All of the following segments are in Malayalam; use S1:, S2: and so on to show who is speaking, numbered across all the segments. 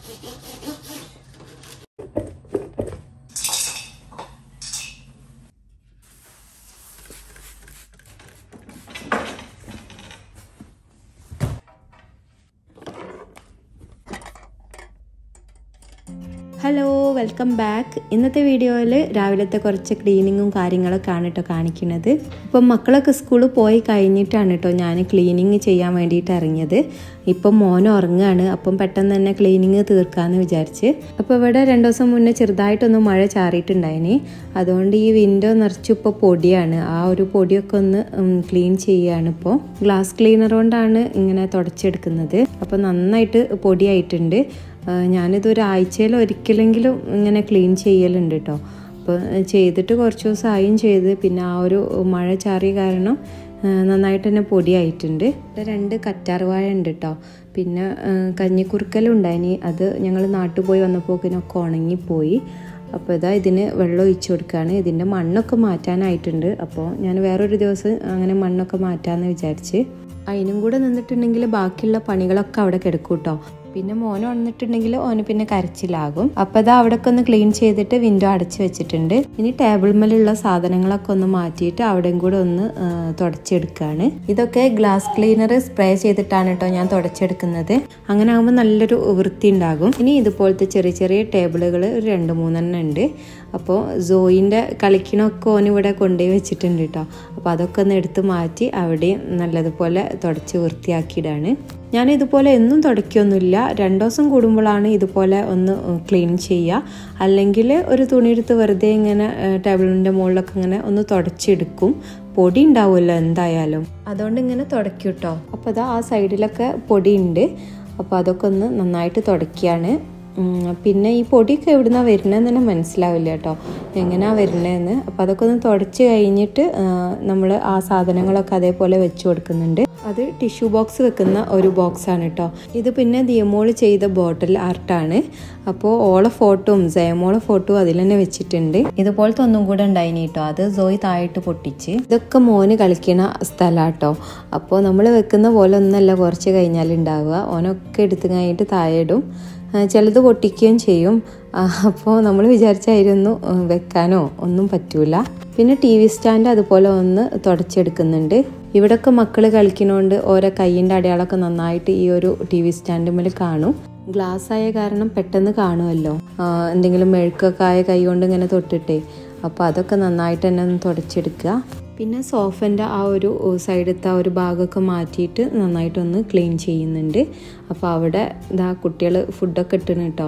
S1: ഹലോ വെൽക്കം ബാക്ക് ഇന്നത്തെ വീഡിയോയിൽ രാവിലത്തെ കുറച്ച് ക്ലീനിങ്ങും കാര്യങ്ങളൊക്കെയാണ് കേട്ടോ കാണിക്കുന്നത് ഇപ്പം മക്കളൊക്കെ സ്കൂളിൽ പോയി കഴിഞ്ഞിട്ടാണ് കേട്ടോ ഞാൻ ക്ലീനിങ് ചെയ്യാൻ വേണ്ടിയിട്ട് ഇറങ്ങിയത് ഇപ്പം മോൻ ഉറങ്ങുകയാണ് അപ്പം പെട്ടെന്ന് തന്നെ ക്ലീനിങ് തീർക്കാമെന്ന് വിചാരിച്ച് അപ്പോൾ ഇവിടെ രണ്ട് ദിവസം മുന്നേ ചെറുതായിട്ടൊന്ന് മഴ ചാറിയിട്ടുണ്ടായിനി അതുകൊണ്ട് ഈ വിൻഡോ നിറച്ച് ഇപ്പോൾ പൊടിയാണ് ആ ഒരു പൊടിയൊക്കെ ഒന്ന് ക്ലീൻ ചെയ്യുകയാണ് ഇപ്പോൾ ഗ്ലാസ് ക്ലീനർ കൊണ്ടാണ് ഇങ്ങനെ തുടച്ചെടുക്കുന്നത് അപ്പോൾ നന്നായിട്ട് പൊടിയായിട്ടുണ്ട് ഞാനിത് ഒരാഴ്ചയിൽ ഒരിക്കലെങ്കിലും ഇങ്ങനെ ക്ലീൻ ചെയ്യലുണ്ട് കേട്ടോ അപ്പോൾ ചെയ്തിട്ട് കുറച്ച് ദിവസമായും ചെയ്ത് പിന്നെ ആ ഒരു മഴ ചാറിയ കാരണം നന്നായിട്ട് തന്നെ പൊടിയായിട്ടുണ്ട് രണ്ട് കറ്റാർവാഴ ഉണ്ട് കേട്ടോ പിന്നെ കഞ്ഞിക്കുറുക്കലും ഉണ്ടായിനി അത് ഞങ്ങൾ നാട്ടിൽ പോയി വന്നപ്പോക്കിനൊക്കെ ഉണങ്ങിപ്പോയി അപ്പോൾ ഇതാ ഇതിന് വെള്ളം ഒഴിച്ചു കൊടുക്കുകയാണ് ഇതിൻ്റെ മണ്ണൊക്കെ മാറ്റാനായിട്ടുണ്ട് അപ്പോൾ ഞാൻ വേറൊരു ദിവസം അങ്ങനെ മണ്ണൊക്കെ മാറ്റാമെന്ന് വിചാരിച്ച് അതിനും കൂടെ നിന്നിട്ടുണ്ടെങ്കിൽ ബാക്കിയുള്ള പണികളൊക്കെ അവിടെ കിടക്കും കേട്ടോ പിന്നെ മോൻ വന്നിട്ടുണ്ടെങ്കിൽ ഓന് പിന്നെ കരച്ചിലാകും അപ്പോൾ ഇതാ അവിടെയൊക്കെ ഒന്ന് ക്ലീൻ ചെയ്തിട്ട് വിൻഡോ അടച്ചു വെച്ചിട്ടുണ്ട് ഇനി ടേബിൾ മേലുള്ള സാധനങ്ങളൊക്കെ ഒന്ന് മാറ്റിയിട്ട് അവിടെയും കൂടെ ഒന്ന് തുടച്ചെടുക്കുകയാണ് ഇതൊക്കെ ഗ്ലാസ് ക്ലീനർ സ്പ്രേ ചെയ്തിട്ടാണ് കേട്ടോ ഞാൻ തുടച്ചെടുക്കുന്നത് അങ്ങനെ ആകുമ്പോൾ നല്ലൊരു വൃത്തി ഉണ്ടാകും ഇനി ഇതുപോലത്തെ ചെറിയ ചെറിയ ടേബിളുകൾ ഒരു രണ്ട് മൂന്നെണ്ണം ഉണ്ട് അപ്പോൾ സോയിൻ്റെ കളിക്കണമൊക്കെ ഓനിവിടെ കൊണ്ടുപോയി വെച്ചിട്ടുണ്ട് കേട്ടോ അപ്പോൾ അതൊക്കെ ഒന്ന് എടുത്ത് മാറ്റി അവിടെയും നല്ലതുപോലെ തുടച്ച് വൃത്തിയാക്കിയിടാണ് ഞാൻ ഇതുപോലെ എന്നും തുടയ്ക്കൊന്നുമില്ല രണ്ട് ദിവസം കൂടുമ്പോഴാണ് ഇതുപോലെ ഒന്ന് ക്ലീൻ ചെയ്യുക അല്ലെങ്കിൽ ഒരു തുണിയെടുത്ത് വെറുതെ ഇങ്ങനെ ടേബിളിൻ്റെ മുകളിലൊക്കെ ഇങ്ങനെ ഒന്ന് തുടച്ചെടുക്കും പൊടി ഉണ്ടാവുമല്ലോ എന്തായാലും അതുകൊണ്ട് ഇങ്ങനെ തുടയ്ക്കും കേട്ടോ അപ്പോൾ അതാ ആ സൈഡിലൊക്കെ പൊടി ഉണ്ട് അപ്പോൾ അതൊക്കെ ഒന്ന് നന്നായിട്ട് തുടയ്ക്കുകയാണ് പിന്നെ ഈ പൊടിയൊക്കെ എവിടുന്നാണ് വരുന്നതെന്ന് തന്നെ മനസ്സിലാവില്ല കേട്ടോ എങ്ങനെയാണ് വരുന്നതെന്ന് അപ്പോൾ അതൊക്കെ ഒന്ന് തുടച്ച് കഴിഞ്ഞിട്ട് നമ്മൾ ആ സാധനങ്ങളൊക്കെ അതേപോലെ വെച്ച് കൊടുക്കുന്നുണ്ട് അത് ടിഷ്യൂ ബോക്സ് വെക്കുന്ന ഒരു ബോക്സാണ് കേട്ടോ ഇത് പിന്നെ ദിയമോള് ചെയ്ത ബോട്ടിൽ ആർട്ടാണ് അപ്പോൾ ഓളെ ഫോട്ടോയും ജയമോളെ ഫോട്ടോ അതിൽ തന്നെ വെച്ചിട്ടുണ്ട് ഇതുപോലത്തെ ഒന്നും കൂടെ ഉണ്ടായിനി കേട്ടോ അത് സോയി താഴോട്ട് പൊട്ടിച്ച് ഇതൊക്കെ മോന് കളിക്കണ സ്ഥലമാട്ടോ അപ്പോൾ നമ്മൾ വെക്കുന്ന പോലെ ഒന്നല്ല കുറച്ച് കഴിഞ്ഞാൽ ഉണ്ടാവുക ഓനൊക്കെ എടുത്തു കഴിഞ്ഞിട്ട് താഴെ ഇടും ചിലത് പൊട്ടിക്കുകയും ചെയ്യും അപ്പോൾ നമ്മൾ വിചാരിച്ചായിരുന്നു വെക്കാനോ ഒന്നും പറ്റൂല പിന്നെ ടി വി സ്റ്റാൻഡ് അതുപോലെ ഒന്ന് തുടച്ചെടുക്കുന്നുണ്ട് ഇവിടൊക്കെ മക്കൾ കളിക്കുന്നതുകൊണ്ട് ഓരോ കൈയിൻ്റെ അടയാളമൊക്കെ നന്നായിട്ട് ഈ ഒരു ടി വി സ്റ്റാൻഡുമ്മൽ കാണും ഗ്ലാസ് ആയ കാരണം പെട്ടെന്ന് കാണുമല്ലോ എന്തെങ്കിലും മെഴുക്കൊക്കെ ആയ കൈ കൊണ്ട് ഇങ്ങനെ തൊട്ടിട്ടേ അപ്പോൾ അതൊക്കെ നന്നായിട്ട് തന്നെ ഒന്ന് തുടച്ചെടുക്കുക പിന്നെ സോഫൻ്റെ ആ ഒരു സൈഡത്തെ ആ ഒരു ഭാഗമൊക്കെ മാറ്റിയിട്ട് നന്നായിട്ടൊന്ന് ക്ലീൻ ചെയ്യുന്നുണ്ട് അപ്പോൾ അവിടെ ഇതാ കുട്ടികൾ ഫുഡൊക്കെ ഇട്ടിന് കേട്ടോ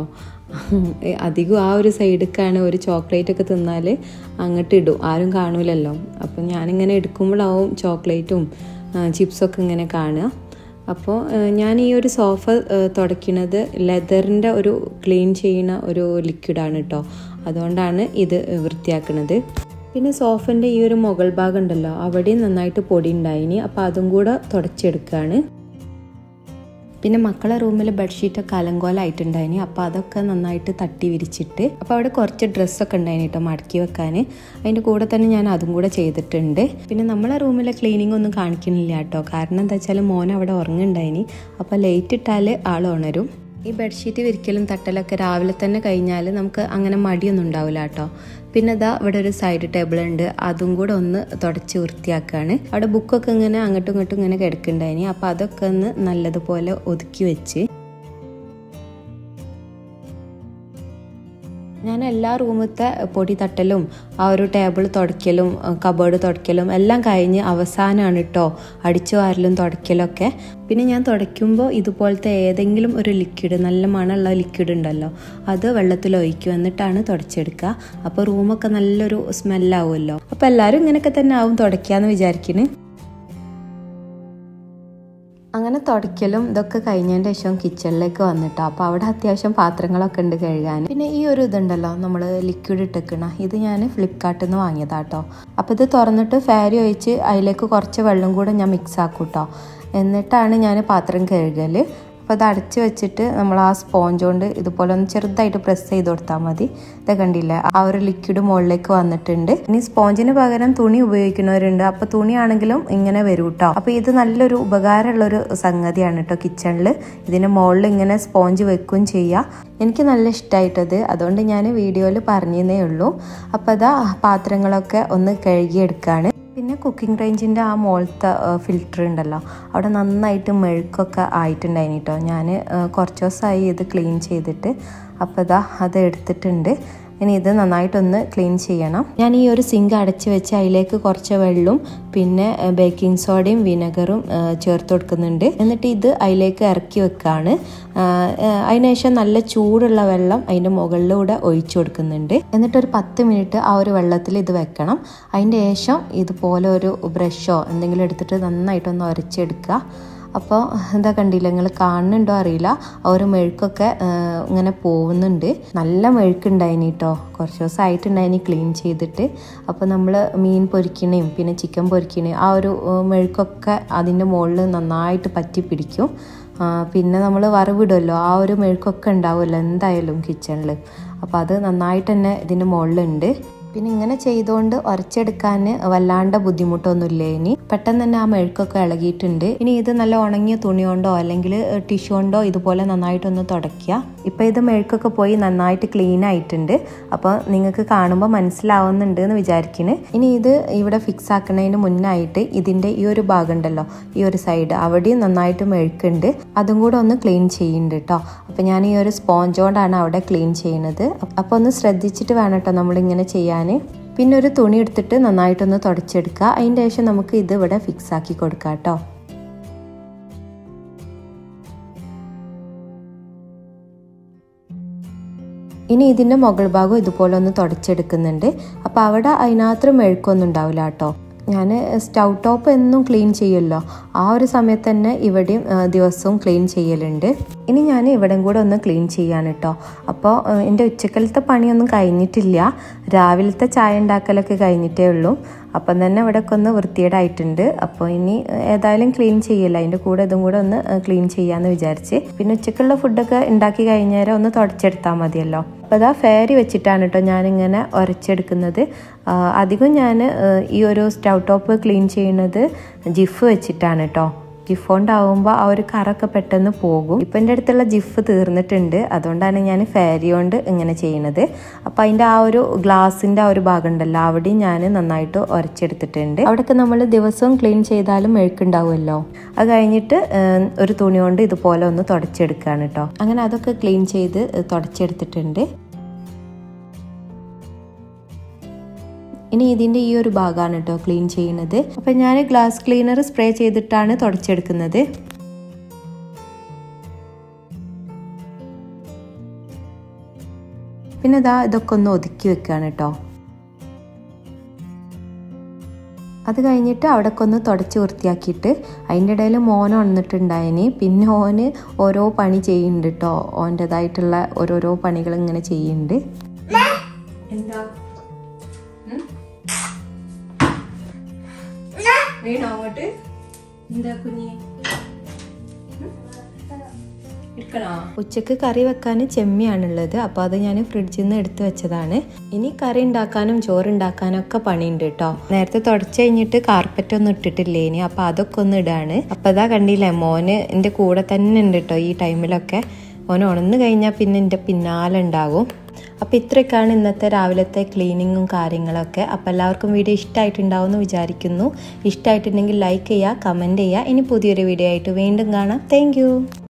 S1: അധികം ആ ഒരു സൈഡിലേക്കാണ് ഒരു ചോക്ലേറ്റ് ഒക്കെ തിന്നാൽ അങ്ങോട്ട് ഇടും ആരും കാണൂലല്ലോ അപ്പം ഞാനിങ്ങനെ എടുക്കുമ്പോഴാവും ചോക്ലേറ്റും ചിപ്സൊക്കെ ഇങ്ങനെ കാണുക അപ്പോൾ ഞാൻ ഈ ഒരു സോഫ തുടയ്ക്കുന്നത് ലെതറിൻ്റെ ഒരു ക്ലീൻ ചെയ്യുന്ന ഒരു ലിക്വിഡാണ് കേട്ടോ അതുകൊണ്ടാണ് ഇത് വൃത്തിയാക്കുന്നത് പിന്നെ സോഫൻ്റെ ഈ ഒരു മുകൾ ഭാഗം ഉണ്ടല്ലോ അവിടെയും നന്നായിട്ട് പൊടി ഉണ്ടായിനി അപ്പോൾ അതും കൂടെ തുടച്ചെടുക്കുകയാണ് പിന്നെ മക്കളെ റൂമിൽ ബെഡ്ഷീറ്റൊക്കെ അലങ്കോലമായിട്ടുണ്ടായിനി അപ്പോൾ അതൊക്കെ നന്നായിട്ട് തട്ടി വിരിച്ചിട്ട് അപ്പോൾ അവിടെ കുറച്ച് ഡ്രസ്സൊക്കെ ഉണ്ടായിനി കേട്ടോ മടക്കി വെക്കാൻ അതിൻ്റെ കൂടെ തന്നെ ഞാൻ അതും കൂടെ ചെയ്തിട്ടുണ്ട് പിന്നെ നമ്മളെ റൂമിലെ ക്ലീനിങ് ഒന്നും കാണിക്കുന്നില്ല കേട്ടോ കാരണം എന്താ വെച്ചാൽ മോൻ അവിടെ ഉറങ്ങുണ്ടായിനി അപ്പോൾ ലേറ്റ് ഇട്ടാൽ ആൾ ഉണരും ഈ ബെഡ്ഷീറ്റ് വിരിക്കലും തട്ടലൊക്കെ രാവിലെ തന്നെ കഴിഞ്ഞാൽ നമുക്ക് അങ്ങനെ മടിയൊന്നും ഉണ്ടാവില്ല കേട്ടോ പിന്നെ ഇതാ ഇവിടെ ഒരു സൈഡ് ടേബിൾ ഉണ്ട് അതും കൂടെ ഒന്ന് തുടച്ച് വൃത്തിയാക്കുകയാണ് അവിടെ ബുക്കൊക്കെ ഇങ്ങനെ അങ്ങോട്ടും ഇങ്ങോട്ടും ഇങ്ങനെ കിടക്കുന്നുണ്ടായിനി അപ്പോൾ അതൊക്കെ ഒന്ന് നല്ലതുപോലെ ഒതുക്കി വെച്ച് ഞാൻ എല്ലാ റൂമത്തെ പൊടി തട്ടലും ആ ഒരു ടേബിൾ തുടയ്ക്കലും കബേർഡ് തുടയ്ക്കലും എല്ലാം കഴിഞ്ഞ് അവസാനമാണ് കേട്ടോ അടിച്ചു വാരലും തുടയ്ക്കലൊക്കെ പിന്നെ ഞാൻ തുടയ്ക്കുമ്പോൾ ഇതുപോലത്തെ ഏതെങ്കിലും ഒരു ലിക്വിഡ് നല്ല മണമുള്ള ലിക്വിഡ് ഉണ്ടല്ലോ അത് വെള്ളത്തിൽ ഒഴിക്കും എന്നിട്ടാണ് തുടച്ചെടുക്കുക അപ്പോൾ റൂമൊക്കെ നല്ലൊരു സ്മെല്ലാവുമല്ലോ അപ്പോൾ എല്ലാവരും ഇങ്ങനെയൊക്കെ തന്നെ ആവും തുടയ്ക്കാന്ന് വിചാരിക്കുന്നു അങ്ങനെ തുടയ്ക്കലും ഇതൊക്കെ കഴിഞ്ഞതിൻ്റെ ശേഷം കിച്ചണിലേക്ക് വന്നിട്ടോ അപ്പോൾ അവിടെ അത്യാവശ്യം പാത്രങ്ങളൊക്കെ ഉണ്ട് കഴുകാൻ പിന്നെ ഈ ഒരു ഇതുണ്ടല്ലോ നമ്മൾ ലിക്വിഡ് ഇട്ടേക്കണ ഇത് ഞാൻ ഫ്ലിപ്കാർട്ടിൽ നിന്ന് വാങ്ങിയതാട്ടോ അപ്പോൾ ഇത് തുറന്നിട്ട് ഫാരി ഒഴിച്ച് അതിലേക്ക് കുറച്ച് വെള്ളം കൂടെ ഞാൻ മിക്സ് ആക്കും കേട്ടോ എന്നിട്ടാണ് ഞാൻ പാത്രം കഴുകൽ അപ്പോൾ അത് അടച്ച് വെച്ചിട്ട് നമ്മൾ ആ സ്പോഞ്ച് കൊണ്ട് ഇതുപോലെ ഒന്ന് ചെറുതായിട്ട് പ്രസ് ചെയ്ത് കൊടുത്താൽ മതി ഇത് കണ്ടില്ല ആ ഒരു ലിക്വിഡ് മുകളിലേക്ക് വന്നിട്ടുണ്ട് ഇനി സ്പോഞ്ചിന് പകരം തുണി ഉപയോഗിക്കുന്നവരുണ്ട് അപ്പോൾ തുണിയാണെങ്കിലും ഇങ്ങനെ വരും കേട്ടോ അപ്പോൾ ഇത് നല്ലൊരു ഉപകാരമുള്ളൊരു സംഗതിയാണ് കേട്ടോ കിച്ചണിൽ ഇതിന് മുകളിൽ ഇങ്ങനെ സ്പോഞ്ച് വെക്കുകയും ചെയ്യാം എനിക്ക് നല്ല ഇഷ്ടമായിട്ടത് അതുകൊണ്ട് ഞാൻ വീഡിയോയിൽ പറഞ്ഞതേ ഉള്ളൂ അപ്പോൾ അതാ പാത്രങ്ങളൊക്കെ ഒന്ന് കഴുകിയെടുക്കുകയാണ് പിന്നെ കുക്കിംഗ് റേഞ്ചിൻ്റെ ആ മുകളത്തെ ഫിൽറ്റർ ഉണ്ടല്ലോ അവിടെ നന്നായിട്ട് മെഴുക്കൊക്കെ ആയിട്ടുണ്ടായിന് കേട്ടോ ഞാൻ കുറച്ച് ദിവസമായി ഇത് ക്ലീൻ ചെയ്തിട്ട് അപ്പോൾ ഇതാ അത് എടുത്തിട്ടുണ്ട് ഇനി ഇത് നന്നായിട്ടൊന്ന് ക്ലീൻ ചെയ്യണം ഞാൻ ഈ ഒരു സിങ്ക് അടച്ച് വെച്ച് അതിലേക്ക് കുറച്ച് വെള്ളവും പിന്നെ ബേക്കിംഗ് സോഡയും വിനെഗറും ചേർത്ത് കൊടുക്കുന്നുണ്ട് എന്നിട്ട് ഇത് അതിലേക്ക് ഇറക്കി വെക്കാണ് അതിനുശേഷം നല്ല ചൂടുള്ള വെള്ളം അതിൻ്റെ മുകളിലൂടെ ഒഴിച്ചു കൊടുക്കുന്നുണ്ട് എന്നിട്ട് ഒരു പത്ത് മിനിറ്റ് ആ ഒരു വെള്ളത്തിൽ ഇത് വെക്കണം അതിൻ്റെ ശേഷം ഇതുപോലെ ഒരു ബ്രഷോ എന്തെങ്കിലും എടുത്തിട്ട് നന്നായിട്ടൊന്ന് ഉരച്ചെടുക്കുക അപ്പോൾ എന്താ കണ്ടില്ല നിങ്ങൾ കാണുന്നുണ്ടോ അറിയില്ല ആ ഒരു മെഴുക്കൊക്കെ ഇങ്ങനെ പോകുന്നുണ്ട് നല്ല മെഴുക്കുണ്ടായിനി കേട്ടോ കുറച്ച് ദിവസമായിട്ടുണ്ടായിനി ക്ലീൻ ചെയ്തിട്ട് അപ്പോൾ നമ്മൾ മീൻ പൊരിക്കണേയും പിന്നെ ചിക്കൻ പൊരിക്കണേയും ആ ഒരു മെഴുക്കൊക്കെ അതിൻ്റെ മുകളിൽ നന്നായിട്ട് പറ്റി പിടിക്കും പിന്നെ നമ്മൾ വറവിടുമല്ലോ ആ ഒരു മെഴുക്കൊക്കെ ഉണ്ടാവുമല്ലോ എന്തായാലും കിച്ചണിൽ അപ്പോൾ അത് നന്നായിട്ട് തന്നെ ഇതിൻ്റെ മുകളിലുണ്ട് പിന്നെ ഇങ്ങനെ ചെയ്തുകൊണ്ട് ഉരച്ചെടുക്കാൻ വല്ലാണ്ട് ബുദ്ധിമുട്ടൊന്നുമില്ല ഇനി പെട്ടെന്ന് തന്നെ ആ മെഴുക്കൊക്കെ ഇളകിയിട്ടുണ്ട് ഇനി ഇത് നല്ല ഉണങ്ങിയ തുണി കൊണ്ടോ അല്ലെങ്കിൽ ടിഷ്യൂ കൊണ്ടോ ഇതുപോലെ നന്നായിട്ടൊന്ന് തുടയ്ക്കുക ഇപ്പം ഇത് മെഴുക്കൊക്കെ പോയി നന്നായിട്ട് ക്ലീൻ ആയിട്ടുണ്ട് അപ്പോൾ നിങ്ങൾക്ക് കാണുമ്പോൾ മനസ്സിലാവുന്നുണ്ട് എന്ന് വിചാരിക്കുന്നു ഇനി ഇത് ഇവിടെ ഫിക്സ് ആക്കുന്നതിന് മുന്നായിട്ട് ഇതിൻ്റെ ഈ ഒരു ഭാഗം ഉണ്ടല്ലോ ഈ ഒരു സൈഡ് അവിടെയും നന്നായിട്ട് മെഴുക്കുണ്ട് അതും കൂടെ ഒന്ന് ക്ലീൻ ചെയ്യുന്നുണ്ട് കേട്ടോ അപ്പോൾ ഞാൻ ഈ ഒരു സ്പോഞ്ച് കൊണ്ടാണ് അവിടെ ക്ലീൻ ചെയ്യുന്നത് അപ്പോൾ ഒന്ന് ശ്രദ്ധിച്ചിട്ട് വേണം കേട്ടോ നമ്മളിങ്ങനെ ചെയ്യാൻ പിന്നെ ഒരു തുണി എടുത്തിട്ട് നന്നായിട്ടൊന്ന് തുടച്ചെടുക്കുക അതിൻ്റെ ശേഷം നമുക്ക് ഇത് ഇവിടെ ഫിക്സ് ആക്കി കൊടുക്കാം കേട്ടോ ഇനി ഇതിൻ്റെ മുകൾ ഭാഗം ഇതുപോലെ ഒന്ന് തുടച്ചെടുക്കുന്നുണ്ട് അപ്പോൾ അവിടെ അതിനകത്ത് മെഴുക്കൊന്നും ഉണ്ടാവില്ല കേട്ടോ ഞാൻ സ്റ്റൗ ടോപ്പ് എന്നും ക്ലീൻ ചെയ്യുമല്ലോ ആ ഒരു സമയത്ത് തന്നെ ഇവിടെയും ദിവസവും ക്ലീൻ ചെയ്യലുണ്ട് ഇനി ഞാൻ ഇവിടെയും കൂടെ ഒന്ന് ക്ലീൻ ചെയ്യാണ് കേട്ടോ അപ്പോൾ എൻ്റെ ഉച്ചക്കലത്തെ പണിയൊന്നും കഴിഞ്ഞിട്ടില്ല രാവിലത്തെ ചായ ഉണ്ടാക്കലൊക്കെ കഴിഞ്ഞിട്ടേ ഉള്ളൂ അപ്പം തന്നെ ഇവിടെയൊക്കെ ഒന്ന് വൃത്തിയേടായിട്ടുണ്ട് അപ്പോൾ ഇനി ഏതായാലും ക്ലീൻ ചെയ്യില്ല അതിൻ്റെ കൂടെ ഇതും കൂടെ ഒന്ന് ക്ലീൻ ചെയ്യാമെന്ന് വിചാരിച്ച് പിന്നെ ഉച്ചക്കുള്ള ഫുഡൊക്കെ ഉണ്ടാക്കി കഴിഞ്ഞാൽ ഒന്ന് തുടച്ചെടുത്താൽ മതിയല്ലോ അപ്പോൾ അതാ ഫെയറി വെച്ചിട്ടാണ് കേട്ടോ ഞാനിങ്ങനെ ഉരച്ചെടുക്കുന്നത് അധികം ഞാൻ ഈ ഒരു സ്റ്റൗ ടോപ്പ് ക്ലീൻ ചെയ്യുന്നത് ജിഫ് വെച്ചിട്ടാണ് കേട്ടോ ജിഫ് കൊണ്ടാവുമ്പോൾ ആ ഒരു കറൊക്കെ പെട്ടെന്ന് പോകും ഇപ്പം എൻ്റെ അടുത്തുള്ള ജിഫ് തീർന്നിട്ടുണ്ട് അതുകൊണ്ടാണ് ഞാൻ ഫാരി കൊണ്ട് ഇങ്ങനെ ചെയ്യുന്നത് അപ്പം അതിൻ്റെ ആ ഒരു ഗ്ലാസിൻ്റെ ആ ഒരു ഭാഗം ഉണ്ടല്ലോ അവിടെയും ഞാൻ നന്നായിട്ട് ഉരച്ചെടുത്തിട്ടുണ്ട് അവിടെയൊക്കെ നമ്മൾ ദിവസവും ക്ലീൻ ചെയ്താലും മെഴുക്കുണ്ടാവുമല്ലോ അത് കഴിഞ്ഞിട്ട് ഒരു തുണി കൊണ്ട് ഇതുപോലെ ഒന്ന് തുടച്ചെടുക്കുകയാണ് കേട്ടോ അങ്ങനെ അതൊക്കെ ക്ലീൻ ചെയ്ത് തുടച്ചെടുത്തിട്ടുണ്ട് ഇനി ഇതിൻ്റെ ഈ ഒരു ഭാഗമാണ് കേട്ടോ ക്ലീൻ ചെയ്യുന്നത് അപ്പം ഞാൻ ഗ്ലാസ് ക്ലീനർ സ്പ്രേ ചെയ്തിട്ടാണ് തുടച്ചെടുക്കുന്നത് പിന്നെ ഇതാ ഇതൊക്കെ ഒന്ന് ഒതുക്കി വെക്കുകയാണ് കേട്ടോ അത് കഴിഞ്ഞിട്ട് അവിടെയൊക്കെ ഒന്ന് തുടച്ച് വൃത്തിയാക്കിയിട്ട് അതിൻ്റെ ഇടയിൽ മോൻ ഉണർന്നിട്ടുണ്ടായിന് പിന്നെ ഓന് ഓരോ പണി ചെയ്യുന്നുണ്ട് കേട്ടോ ഓൻ്റെതായിട്ടുള്ള ഓരോരോ പണികൾ ഇങ്ങനെ ചെയ്യുന്നുണ്ട് എന്താ വീണോ അങ്ങോട്ട് എന്താ കുഞ്ഞി ഉച്ചക്ക് കറി വെക്കാൻ ചെമ്മിയാണുള്ളത് അപ്പോൾ അത് ഞാൻ ഫ്രിഡ്ജിൽ നിന്ന് എടുത്തു വെച്ചതാണ് ഇനി കറി ഉണ്ടാക്കാനും ചോറുണ്ടാക്കാനും ഒക്കെ പണിയുണ്ട് കേട്ടോ നേരത്തെ തുടച്ചു കഴിഞ്ഞിട്ട് കാർപ്പറ്റ് ഒന്നും ഇട്ടിട്ടില്ലേ ഇനി അപ്പോൾ അതൊക്കെ ഒന്ന് ഇടാണ് അപ്പോൾ അതാ കണ്ടില്ലേ മോന് എൻ്റെ കൂടെ തന്നെ ഉണ്ട് കേട്ടോ ഈ ടൈമിലൊക്കെ മോൻ ഉണർന്നു കഴിഞ്ഞാൽ പിന്നെ എൻ്റെ പിന്നാലെ ഉണ്ടാകും അപ്പോൾ ഇത്രയൊക്കെയാണ് ഇന്നത്തെ രാവിലത്തെ ക്ലീനിങ്ങും കാര്യങ്ങളൊക്കെ അപ്പോൾ എല്ലാവർക്കും വീഡിയോ ഇഷ്ടമായിട്ടുണ്ടാവും എന്ന് വിചാരിക്കുന്നു ഇഷ്ടമായിട്ടുണ്ടെങ്കിൽ ലൈക്ക് ചെയ്യുക കമൻറ്റ് ചെയ്യുക ഇനി പുതിയൊരു വീഡിയോ ആയിട്ട് വീണ്ടും കാണാം താങ്ക്